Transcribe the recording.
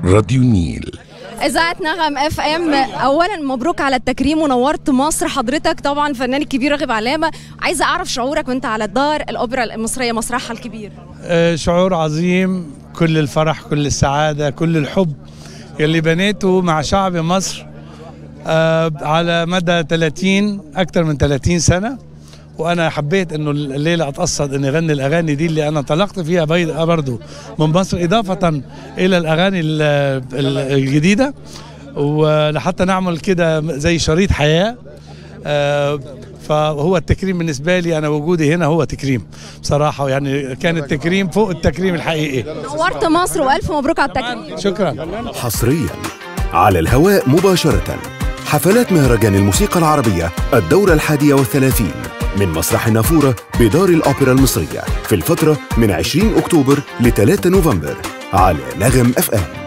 راديو النيل إذاعة نغم اف ام أولا مبروك على التكريم ونورت مصر حضرتك طبعا فنان الكبير راغب علامة عايزة أعرف شعورك وأنت على الدار الأوبرا المصرية مسرحها الكبير آه، شعور عظيم كل الفرح كل السعادة كل الحب يلي بنيته مع شعب مصر آه، على مدى 30 أكثر من 30 سنة وأنا حبيت إنه الليلة أتقصد إني أغني الأغاني دي اللي أنا انطلقت فيها بيض- برضو من مصر إضافة إلى الأغاني ال- ال- الجديدة ولحتى نعمل كده زي شريط حياة آه، فهو التكريم بالنسبة لي أنا وجودي هنا هو تكريم بصراحة يعني كان التكريم فوق التكريم الحقيقي نورت مصر وألف مبروك على التكريم شكرا حصريا على الهواء مباشرة حفلات مهرجان الموسيقى العربية الدورة الحادية والثلاثين من مسرح النافورة بدار الأوبرا المصرية في الفترة من 20 أكتوبر ل 3 نوفمبر على نغم أف أم